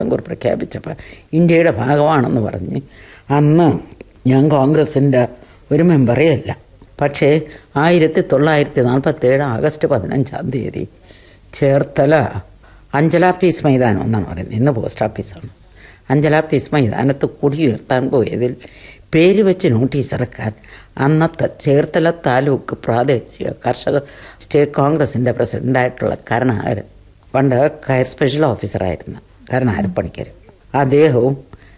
ഒരു പ്രഖ്യാപിച്ചപ്പോൾ ഇന്ത്യയുടെ ഭാഗമാണെന്ന് പറഞ്ഞ് അന്ന് ഞാൻ കോൺഗ്രസിൻ്റെ ഒരു മെമ്പറേ അല്ല പക്ഷേ ആയിരത്തി തൊള്ളായിരത്തി നാൽപ്പത്തേഴ് ആഗസ്റ്റ് പതിനഞ്ചാം തീയതി ചേർത്തല അഞ്ചല പീസ് മൈതാനം എന്നാണ് പറയുന്നത് ഇന്ന് പോസ്റ്റ് ഓഫീസാണ് അഞ്ചല പീസ് മൈതാനത്ത് കുടിയുയർത്താൻ പോയതിൽ പേര് വെച്ച് നോട്ടീസ് ഇറക്കാൻ അന്നത്തെ ചേർത്തല താലൂക്ക് പ്രാദേശിക കർഷക സ്റ്റേറ്റ് കോൺഗ്രസിൻ്റെ പ്രസിഡൻ്റായിട്ടുള്ള കരുണാകരൻ പണ്ട് കയർ സ്പെഷ്യൽ ഓഫീസറായിരുന്ന കരുണാകരൻ പണിക്കർ അദ്ദേഹവും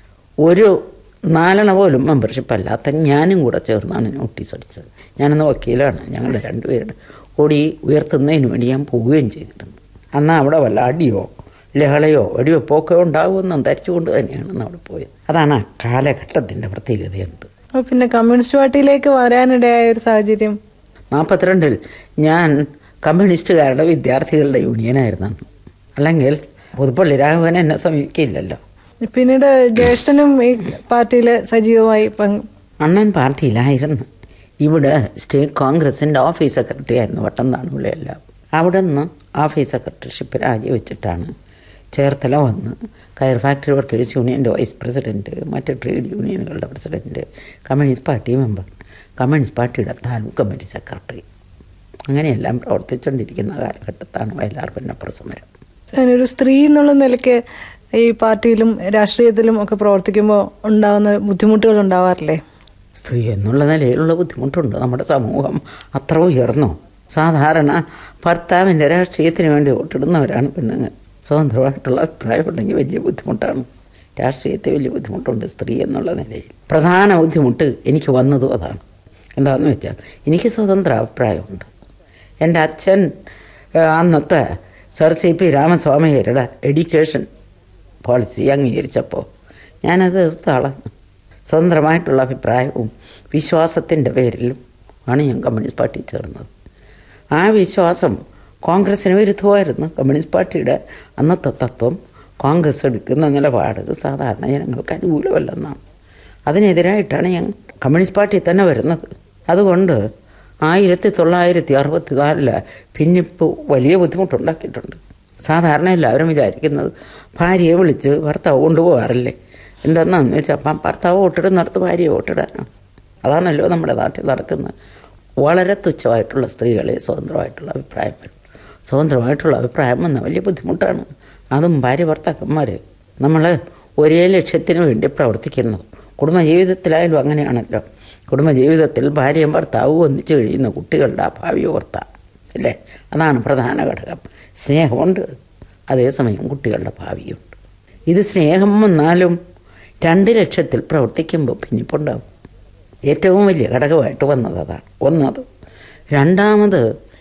ഒരു നാലെണ്ണ പോലും മെമ്പർഷിപ്പ് അല്ലാത്ത ഞാനും കൂടെ ചേർന്നാണ് നോട്ടീസ് അടിച്ചത് ഞാനന്ന് വക്കീലാണ് ഞങ്ങളുടെ രണ്ടുപേരുടെ കൊടി ഉയർത്തുന്നതിന് വേണ്ടി ഞാൻ പോവുകയും ചെയ്തിട്ടുണ്ട് അന്ന് അവിടെ വല്ല അടിയോ ലഹളയോ വെടിവെപ്പൊക്കെ ഉണ്ടാകുമെന്നും ധരിച്ചുകൊണ്ട് തന്നെയാണ് അന്ന് അവിടെ പോയത് അതാണ് ആ കാലഘട്ടത്തിൻ്റെ പ്രത്യേകതയുണ്ട് അപ്പൊ പിന്നെ കമ്മ്യൂണിസ്റ്റ് പാർട്ടിയിലേക്ക് വരാനിടയായ ഒരു സാഹചര്യം നാൽപ്പത്തിരണ്ടിൽ ഞാൻ കമ്മ്യൂണിസ്റ്റുകാരുടെ വിദ്യാർത്ഥികളുടെ യൂണിയനായിരുന്നു അന്ന് അല്ലെങ്കിൽ പുതുപ്പള്ളി രാഘവൻ എന്നെ സമീപിക്കില്ലല്ലോ പിന്നീട് ജ്യേഷ്ഠനും ഈ പാർട്ടിയിൽ സജീവമായി പങ്ക് അണ്ണൻ പാർട്ടിയിലായിരുന്നു ഇവിടെ സ്റ്റേറ്റ് കോൺഗ്രസിൻ്റെ ഓഫീസ് സെക്രട്ടറി ആയിരുന്നു വട്ടം താണുള്ളയെല്ലാം അവിടെ നിന്ന് ഓഫീസ് സെക്രട്ടറിഷിപ്പ് രാജിവെച്ചിട്ടാണ് ചേർത്തല വന്ന് കയർ ഫാക്ടറി വർക്കേഴ്സ് യൂണിയൻ്റെ വൈസ് പ്രസിഡൻറ്റ് മറ്റ് ട്രേഡ് യൂണിയനുകളുടെ president communist party member communist പാർട്ടിയുടെ താലൂക്ക് കമ്മിറ്റി സെക്രട്ടറി അങ്ങനെയെല്ലാം പ്രവർത്തിച്ചുകൊണ്ടിരിക്കുന്ന കാലഘട്ടത്താണ് വയലാർ പൊന്നപ്പുറ സമരം ഒരു സ്ത്രീ എന്നുള്ള നിലയ്ക്ക് ഈ പാർട്ടിയിലും രാഷ്ട്രീയത്തിലും ഒക്കെ പ്രവർത്തിക്കുമ്പോൾ ഉണ്ടാകുന്ന ബുദ്ധിമുട്ടുകൾ ഉണ്ടാവാറില്ലേ സ്ത്രീ എന്നുള്ള നിലയിലുള്ള ബുദ്ധിമുട്ടുണ്ട് നമ്മുടെ സമൂഹം അത്ര ഉയർന്നോ സാധാരണ ഭർത്താവിൻ്റെ രാഷ്ട്രീയത്തിന് വേണ്ടി വോട്ടിടുന്നവരാണ് പെണ്ണുങ്ങൾ സ്വതന്ത്രമായിട്ടുള്ള അഭിപ്രായം ഉണ്ടെങ്കിൽ വലിയ ബുദ്ധിമുട്ടാണ് രാഷ്ട്രീയത്തെ വലിയ ബുദ്ധിമുട്ടുണ്ട് സ്ത്രീ എന്നുള്ള നിലയിൽ പ്രധാന ബുദ്ധിമുട്ട് എനിക്ക് വന്നതും അതാണ് എന്താണെന്ന് വെച്ചാൽ എനിക്ക് സ്വതന്ത്ര അഭിപ്രായമുണ്ട് എൻ്റെ അച്ഛൻ ഏഹ്, അന്നത്തെ സർ സി പി രാമസ്വാമിയരുടെ എഡ്യൂക്കേഷൻ പോളിസി അംഗീകരിച്ചപ്പോൾ ഞാനത് എതിർത്താളാണ് സ്വതന്ത്രമായിട്ടുള്ള അഭിപ്രായവും വിശ്വാസത്തിൻ്റെ പേരിലും ആണ് ഞാൻ കമ്മ്യൂണിസ്റ്റ് പാർട്ടിയിൽ ചേർന്നത് ആ വിശ്വാസം കോൺഗ്രസ്സിന് വിരുദ്ധമായിരുന്നു കമ്മ്യൂണിസ്റ്റ് പാർട്ടിയുടെ അന്നത്തെ തത്വം കോൺഗ്രസ് എടുക്കുന്ന നിലപാട് സാധാരണ ജനങ്ങൾക്ക് അനുകൂലമല്ലെന്നാണ് അതിനെതിരായിട്ടാണ് ഞാൻ കമ്മ്യൂണിസ്റ്റ് പാർട്ടിയിൽ തന്നെ വരുന്നത് അതുകൊണ്ട് ആയിരത്തി തൊള്ളായിരത്തി അറുപത്തി നാലില് ഭിന്നിപ്പ് വലിയ ബുദ്ധിമുട്ടുണ്ടാക്കിയിട്ടുണ്ട് സാധാരണ എല്ലാവരും വിചാരിക്കുന്നത് ഭാര്യയെ വിളിച്ച് ഭർത്താവ് കൊണ്ടുപോകാറില്ലേ എന്താണെന്ന് വെച്ചാൽ അപ്പം ഭർത്താവ് വോട്ടിടുന്നിടത്ത് ഭാര്യയെ വോട്ടിടാനാണ് അതാണല്ലോ നമ്മുടെ നാട്ടിൽ നടക്കുന്നത് വളരെ തുച്ഛമായിട്ടുള്ള സ്ത്രീകളെ സ്വതന്ത്രമായിട്ടുള്ള അഭിപ്രായം വരും സ്വതന്ത്രമായിട്ടുള്ള അഭിപ്രായം വന്ന വലിയ ബുദ്ധിമുട്ടാണ് അതും ഭാര്യ ഭർത്താക്കന്മാർ നമ്മൾ ഒരേ ലക്ഷ്യത്തിന് വേണ്ടി പ്രവർത്തിക്കുന്നു കുടുംബജീവിതത്തിലായാലും അങ്ങനെയാണല്ലോ കുടുംബജീവിതത്തിൽ ഭാര്യയും ഭർത്താവും ഒന്നിച്ച് കഴിയുന്ന കുട്ടികളുടെ ആ ഭാവി ഓർത്ത അല്ലേ അതാണ് പ്രധാന ഘടകം സ്നേഹമുണ്ട് അതേസമയം കുട്ടികളുടെ ഭാവിയുണ്ട് ഇത് സ്നേഹം വന്നാലും രണ്ട് ലക്ഷ്യത്തിൽ പ്രവർത്തിക്കുമ്പോൾ ഭിന്നിപ്പുണ്ടാവും ഏറ്റവും വലിയ ഘടകമായിട്ട് വന്നത് അതാണ് ഒന്നത് രണ്ടാമത്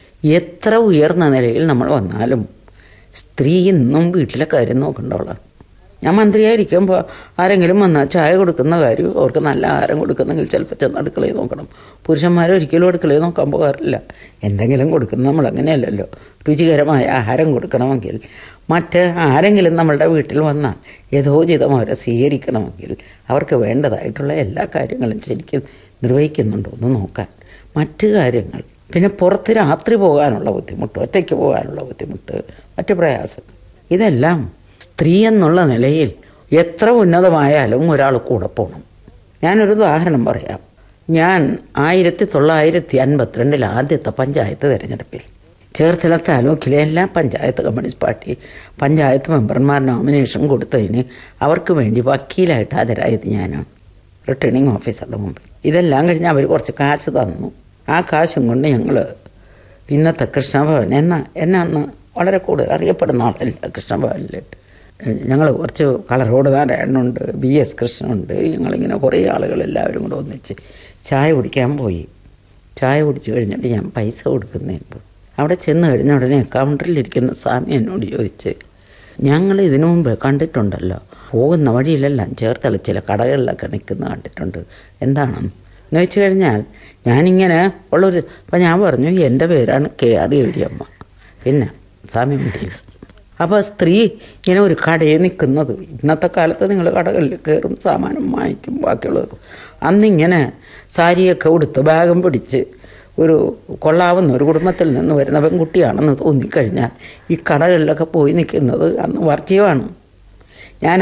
എത്ര ഉയർന്ന നിലയിൽ നമ്മൾ വന്നാലും സ്ത്രീ ഇന്നും വീട്ടിലെ കാര്യം നോക്കേണ്ടവളാണ് ഞാൻ മന്ത്രിയായിരിക്കുമ്പോൾ ആരെങ്കിലും വന്നാൽ ചായ കൊടുക്കുന്ന കാര്യം അവർക്ക് നല്ല ആഹാരം കൊടുക്കുന്നെങ്കിൽ ചിലപ്പോൾ ചെന്ന് അടുക്കളയിൽ നോക്കണം പുരുഷന്മാർ ഒരിക്കലും അടുക്കളയിൽ നോക്കാൻ പോകാറില്ല എന്തെങ്കിലും കൊടുക്കുന്ന നമ്മൾ അങ്ങനെയല്ലല്ലോ രുചികരമായ ആഹാരം കൊടുക്കണമെങ്കിൽ മറ്റ് ആരെങ്കിലും നമ്മളുടെ വീട്ടിൽ വന്നാൽ യഥോചിതം അവരെ സ്വീകരിക്കണമെങ്കിൽ അവർക്ക് വേണ്ടതായിട്ടുള്ള എല്ലാ കാര്യങ്ങളും ശരിക്കും നിർവഹിക്കുന്നുണ്ടോ എന്ന് നോക്കാൻ മറ്റു കാര്യങ്ങൾ പിന്നെ പുറത്ത് രാത്രി പോകാനുള്ള ബുദ്ധിമുട്ട് ഒറ്റയ്ക്ക് പോകാനുള്ള ബുദ്ധിമുട്ട് മറ്റു പ്രയാസം ഇതെല്ലാം സ്ത്രീ എന്നുള്ള നിലയിൽ എത്ര ഉന്നതമായാലും ഒരാൾ കൂടെ പോകണം ഞാനൊരു ഉദാഹരണം പറയാം ഞാൻ ആയിരത്തി തൊള്ളായിരത്തി അൻപത്തിരണ്ടിൽ ആദ്യത്തെ പഞ്ചായത്ത് തിരഞ്ഞെടുപ്പിൽ ചേർത്തല താലൂക്കിലെ എല്ലാ പഞ്ചായത്ത് കമ്മ്യൂണിസ്റ്റ് പാർട്ടി പഞ്ചായത്ത് മെമ്പർമാർ നോമിനേഷൻ കൊടുത്തതിന് അവർക്ക് വേണ്ടി വക്കീലായിട്ട് ഹാജരായത് ഞാനാണ് റിട്ടേണിംഗ് ഓഫീസറുടെ മുമ്പിൽ ഇതെല്ലാം കഴിഞ്ഞ് അവർ കുറച്ച് കാശ് തന്നു ആ കാശും കൊണ്ട് ഞങ്ങൾ ഇന്നത്തെ കൃഷ്ണഭവൻ എന്ന എന്നെ അന്ന് വളരെ കൂടുതൽ അറിയപ്പെടുന്ന ആളല്ല കൃഷ്ണഭവനിലിട്ട് ഞങ്ങൾ കുറച്ച് കളറോട് നാരായണനുണ്ട് ബി എസ് കൃഷ്ണനുണ്ട് ഞങ്ങളിങ്ങനെ കുറേ ആളുകൾ എല്ലാവരും കൂടെ ഒന്നിച്ച് ചായ കുടിക്കാൻ പോയി ചായ കുടിച്ച് കഴിഞ്ഞിട്ട് ഞാൻ പൈസ കൊടുക്കുന്നതിന് അവിടെ ചെന്ന് കഴിഞ്ഞ ഉടനെ കൗണ്ടറിലിരിക്കുന്ന സ്വാമി എന്നോട് ചോദിച്ച് ഞങ്ങൾ ഇതിനു മുമ്പ് കണ്ടിട്ടുണ്ടല്ലോ പോകുന്ന വഴിയിലെല്ലാം ചേർത്തല ചില കടകളിലൊക്കെ നിൽക്കുന്ന കണ്ടിട്ടുണ്ട് എന്താണെന്ന് എന്ന് വെച്ച് കഴിഞ്ഞാൽ ഞാനിങ്ങനെ ഉള്ളൊരു അപ്പം ഞാൻ പറഞ്ഞു എൻ്റെ പേരാണ് കെ ആർ എഴുതിയമ്മ പിന്നെ സ്വാമി മുടിയിൽ അപ്പോൾ സ്ത്രീ ഇങ്ങനെ ഒരു കടയിൽ നിൽക്കുന്നത് ഇന്നത്തെ കാലത്ത് നിങ്ങൾ കടകളിൽ കയറും സാമാനം വാങ്ങിക്കും ബാക്കിയുള്ളത് അന്നിങ്ങനെ സാരിയൊക്കെ ഉടുത്ത് ബാഗും പിടിച്ച് ഒരു കൊള്ളാവുന്ന ഒരു കുടുംബത്തിൽ നിന്ന് വരുന്ന പെൺകുട്ടിയാണെന്ന് തോന്നിക്കഴിഞ്ഞാൽ ഈ കടകളിലൊക്കെ പോയി നിൽക്കുന്നത് അന്ന് വർജ്യമാണ്